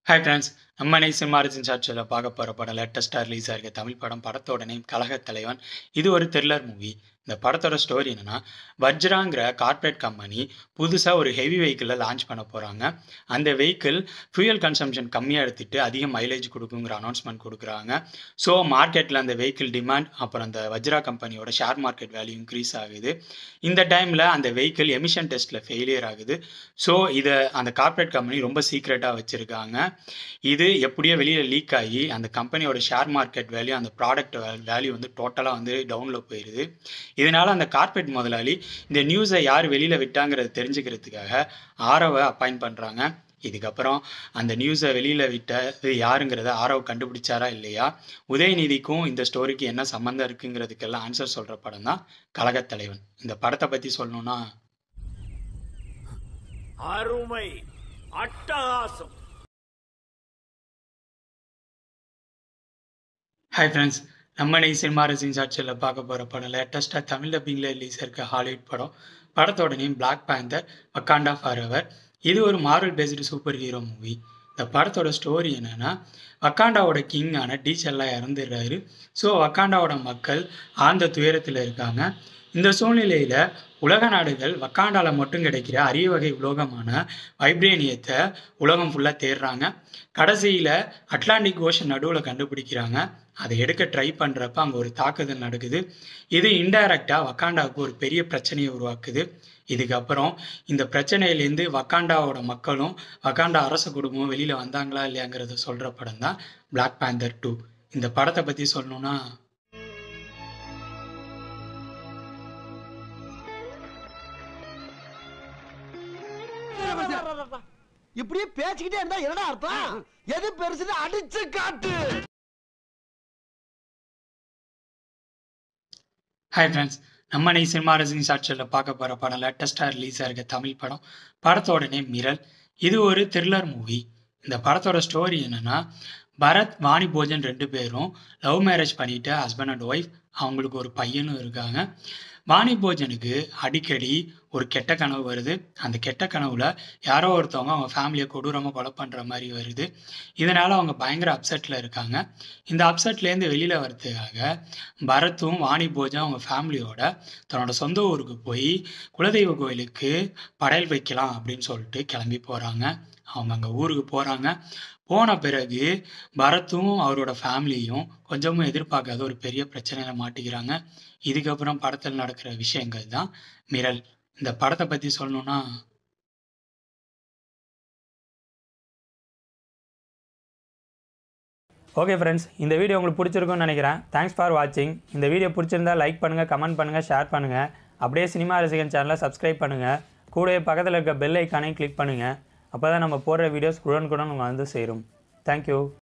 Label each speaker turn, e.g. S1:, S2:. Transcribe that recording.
S1: hi friends நம்ம நை cinema ரிசன் சாட்சியில் பார்க்க போகிற படம் லேட்டஸ்ட்டாக ரிலீஸ் ஆகிருக்க தமிழ் படம் படத்தோட நேம் கழகத் தலைவன் இது ஒரு த்ரில்லர் மூவி இந்த படத்தோட ஸ்டோரி என்னென்னா வஜ்ராங்கிற கார்ப்பரேட் கம்பெனி புதுசாக ஒரு ஹெவி வெஹிக்கிளை லான்ச் பண்ண போகிறாங்க அந்த வெஹிக்கிள் ஃபியூயல் கன்சம்ஷன் கம்மியாக எடுத்துகிட்டு அதிக மைலேஜ் கொடுக்குங்கிற அனௌன்ஸ்மெண்ட் கொடுக்குறாங்க ஸோ மார்க்கெட்டில் அந்த வெஹிக்கிள் டிமாண்ட் அப்புறம் அந்த வஜ்ரா கம்பெனியோட ஷேர் மார்க்கெட் வேல்யூ இன்க்ரீஸ் ஆகுது இந்த டைமில் அந்த வெஹிக்கிள் எமிஷன் டெஸ்ட்டில் ஃபெயிலியர் ஆகுது ஸோ இதை அந்த கார்ப்பரேட் கம்பெனி ரொம்ப சீக்ரெட்டாக வச்சுருக்காங்க இது எப்படியோ வெளியில் லீக் ஆகி அந்த கம்பெனியோட ஷேர் மார்க்கெட் வேல்யூ அந்த ப்ராடக்ட் வேல்யூ வந்து டோட்டலாக வந்து டவுனில் போயிடுது இதனால் அந்த கார்ப்பரேட் முதலாளி இந்த நியூஸை யார் வெளியில் விட்டாங்கிறத தெரிஞ்சுக்கிறதுக்காக ஆரவை அப்பாயிண்ட் பண்ணுறாங்க இதுக்கப்புறம் அந்த நியூஸை வெளியில் விட்டது யாருங்கிறத ஆரவ் கண்டுபிடிச்சாரா இல்லையா உதயநிதிக்கும் இந்த ஸ்டோரிக்கு என்ன சம்மந்தம் இருக்குங்கிறதுக்கெல்லாம் ஆன்சர் சொல்கிற படம் தான் கழகத்தலைவன் இந்த படத்தை பற்றி சொல்லணும்னா
S2: அருமை அட்டகாசம்
S1: ஹாய் ஃப்ரெண்ட்ஸ் நம்ம நெய் சினிமா ரசிங் சாட்சியில் பார்க்க போகிற படம் லேட்டஸ்ட்டாக தமிழ் டப்பிங்கில் ரிலீஸ் இருக்க ஹாலிவுட் படம் படத்தோட name black panther Wakanda forever எவர் இது ஒரு Marvel based super hero movie இந்த படத்தோட ஸ்டோரி என்னென்னா வக்காண்டாவோட கிங்கான டீச்சர்லாம் இறந்துடுறாரு ஸோ வக்காண்டாவோட மக்கள் ஆழ்ந்த துயரத்தில் இருக்காங்க இந்த சூழ்நிலையில் உலக நாடுகள் வக்காண்டால மட்டும் கிடைக்கிற அரிய வகை உலோகமான வைப்ரேனியத்தை உலகம் ஃபுல்லாக தேடுறாங்க கடைசியில் அட்லாண்டிக் ஓஷன் நடுவில் கண்டுபிடிக்கிறாங்க அதை எடுக்க ட்ரை பண்ணுறப்ப அங்கே ஒரு தாக்குதல் நடக்குது இது இன்டைரக்டாக வக்காண்டாவுக்கு ஒரு பெரிய பிரச்சனையை உருவாக்குது இதுக்கப்புறம் இந்த பிரச்சனையிலேருந்து வக்காண்டாவோட மக்களும் வக்காண்டா அரச குடும்பமும் வெளியில் வந்தாங்களா இல்லையாங்கிறத சொல்கிற படம் தான் பிளாக் பேந்தர் டூ இந்த படத்தை பற்றி சொல்லணும்னா
S3: இப்படியே பேசிக்கிட்டே இருந்தா என்னடா அர்த்தம் எது பெருசுன்னு அடிச்சு காட்டு
S1: ஹாய் ஃப்ரெண்ட்ஸ் நம்ம நெய் சினிமா ரசிங் சாட்சியில் பார்க்க போகிற படம் லேட்டஸ்ட்டாக ரிலீஸ் ஆகிருக்க தமிழ் படம் படத்தோட நேம் மிரல் இது ஒரு த்ரில்லர் மூவி இந்த படத்தோட ஸ்டோரி என்னென்னா பரத் வாணி போஜன் ரெண்டு பேரும் லவ் மேரேஜ் பண்ணிட்டு ஹஸ்பண்ட் அண்ட் ஒய்ஃப் அவங்களுக்கு ஒரு பையனும் இருக்காங்க வாணி போஜனுக்கு அடிக்கடி ஒரு கெட்ட கனவு வருது அந்த கெட்ட கனவுல யாரோ ஒருத்தவங்க அவங்க ஃபேமிலியை கொடூரமாக கொலை பண்ணுற மாதிரி வருது இதனால் அவங்க பயங்கர அப்செட்டில் இருக்காங்க இந்த அப்செட்லேருந்து வெளியில் வர்றதுக்காக பரத்தும் வாணி போஜும் அவங்க ஃபேமிலியோட தன்னோட சொந்த ஊருக்கு போய் குலதெய்வ கோயிலுக்கு படையல் வைக்கலாம் அப்படின்னு சொல்லிட்டு கிளம்பி போகிறாங்க அவங்க அங்கே ஊருக்கு போகிறாங்க போன பிறகு பரத்தும் அவரோட ஃபேமிலியும் கொஞ்சமும் எதிர்பார்க்காத ஒரு பெரிய பிரச்சனையில் மாட்டிக்கிறாங்க இதுக்கப்புறம் படத்தில் நடக்கிற விஷயங்கள் தான் மிரல் இந்த படத்தை பற்றி சொல்லணும்னா
S4: ஓகே ஃப்ரெண்ட்ஸ் இந்த வீடியோ உங்களுக்கு பிடிச்சிருக்கும்னு நினைக்கிறேன் தேங்க்ஸ் ஃபார் வாட்சிங் இந்த வீடியோ பிடிச்சிருந்தா லைக் பண்ணுங்கள் கமெண்ட் பண்ணுங்கள் ஷேர் பண்ணுங்கள் அப்படியே சினிமா ரசிகன் சேனலை சப்ஸ்கிரைப் பண்ணுங்கள் கூடவே பக்கத்தில் இருக்க பெல் ஐக்கானையும் கிளிக் பண்ணுங்கள் அப்போ தான் நம்ம போடுற வீடியோஸ் உடனுக்குடன் உங்கள் வந்து சேரும் தேங்க்யூ